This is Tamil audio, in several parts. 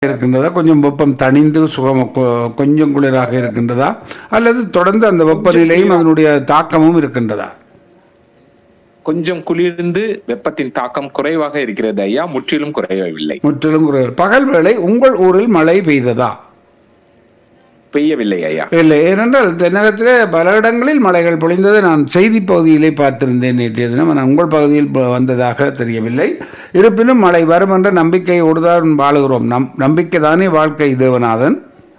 இருக்கின்றதா கொஞ்சம் வெப்பம் தணிந்து சுகம் கொ- கொஞ்சம் குளிராக இருக்கின்றதா அல்லது தொடர்ந்து அந்த வெப்பநிலையும் அதனுடைய தாக்கமும் இருக்கின்றதா கொஞ்சம் குளிர்ந்து வெப்பத்தின் தாக்கம் குறைவாக இருக்கிறது ஐயா முற்றிலும் குறையவில்லை முற்றிலும் குறைவு பகல் வேளை உங்கள் ஊரில் மழை பெய்ததா பெய்யவில்லை ஐயா இல்லை ஏனென்றால் தென்னகத்திலே பல இடங்களில் மழைகள் பொழிந்ததை நான் செய்தி பகுதியிலே பார்த்திருந்தேன் நேற்றைய தினம் ஆனால் உங்கள் பகுதியில் ப- வந்ததாக தெரியவில்லை இருப்பினும் மழை வரும் என்ற நம்பிக்கையோடு தான் வாழுகிறோம் நம் நம்பிக்கை தானே வாழ்க்கை தேவநாதன்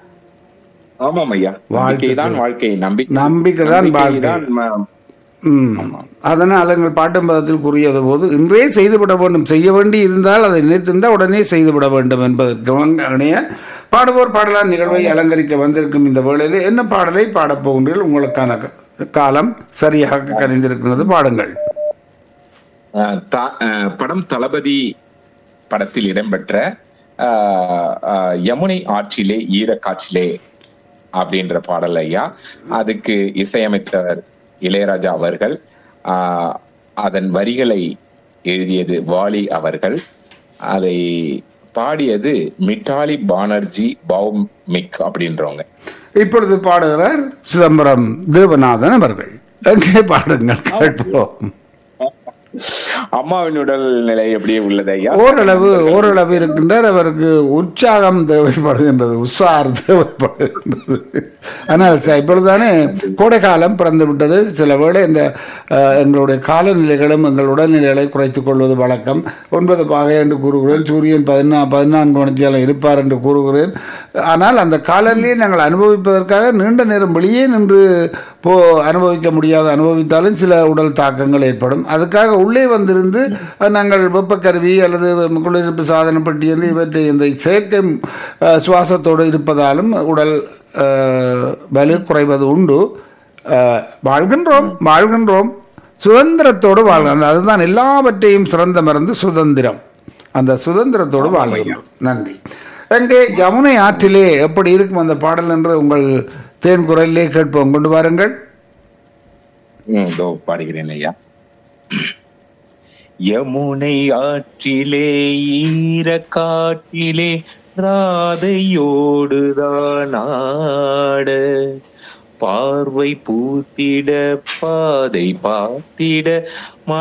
ஆமாம் ஐயா நம்பிக்கை தான் வாழ்க்கை நம்பிக்கை நம்பிக்கை தான் வாழ்க்கை. தான் ம- ம். அதனால் எங்கள் பாட்டும் பதத்தில் கூறியது போது இன்றே செய்துவிட வேண்டும் செய்ய வேண்டி இருந்தால் அதை நினைத்திருந்தால் உடனே செய்துவிட வேண்டும் என்பதற்கு வங்க- இணைய பாடுவோர் பாடலான் நிகழ்வை அலங்கரிக்க வந்திருக்கும் இந்த வேளையிலே என்ன பாடலை பாடப் போகின்றீர்கள் உங்களுக்கான க- காலம் சரியாக கணிந்திருக்கிறது பாடுங்கள் அஹ், தா- அஹ், படம் தளபதி படத்தில் இடம்பெற்ற அஹ், அஹ், யமுனை ஆற்றிலே ஈரக்காற்றிலே அப்படின்ற பாடல் ஐயா அதுக்கு இசையமைத்தவர் இளையராஜா அவர்கள் ஆஹ், அதன் வரிகளை எழுதியது வாலி அவர்கள் அதை பாடியது மிட்டாலி பானர்ஜி பௌமிக் அப்படின்றவங்க இப்பொழுது பாடுகிறார் சிதம்பரம் தேவநாதன் அவர்கள் எங்கே பாடுங்கள் கேட்போம் அம்மாவின் உடல் நிலை எப்படி உள்ளது ஐயா ஓரளவு ஓரளவு இருக்கின்றார் அவருக்கு உற்சாகம் தேவைப்படுகின்றது உற்சார் தேவைப்படுகின்றது ஆனால் ச- இப்பொழுதுதானே கோடைக்காலம் பிறந்து விட்டது சில வேளை இந்த அஹ், எங்களுடைய காலநிலைகளும் எங்கள் உடல்நிலைகளை குறைத்துக் கொள்வது வழக்கம் ஒன்பது பாகை என்று கூறுகிறேன் சூரியன் பதினா பதினான்கு மணித்தியாலம் இருப்பார் என்று கூறுகிறேன் ஆனால் அந்த காலநிலையை நாங்கள் அனுபவிப்பதற்காக நீண்ட நேரம் வெளியே நின்று போ அனுபவிக்க முடியாத அனுபவித்தாலும் சில உடல் தாக்கங்கள் ஏற்படும் அதுக்காக உள்ளே வந்திருந்து அஹ், நாங்கள் வெப்பக்கருவி அல்லது குளிர்ப்பு சாதன பெட்டி என்று இவற்றை இந்த செயற்கை அஹ், சுவாசத்தோடு இருப்பதாலும் உடல் அஹ், வலு குறைவது உண்டு அஹ், வாழ்கின்றோம் வாழ்கின்றோம் சுதந்திரத்தோடு வாழ்கின்றோம் அதுதான் எல்லாவற்றையும் சிறந்த மருந்து சுதந்திரம் அந்த சுதந்திரத்தோடு வாழ்கின்றோம் நன்றி எங்கே யமுனை ஆற்றிலே எப்படி இருக்கும் அந்த பாடல் என்று உங்கள் தேன் குரலிலே கேட்போம் கொண்டு வாருங்கள் ம், இதோ பாடுகிறேன் ஐயா யமுனை ஆற்றிலே ஈர காற்றிலே ராதையோடுதான் ஆட பார்வை பூத்திட பாதை பார்த்திட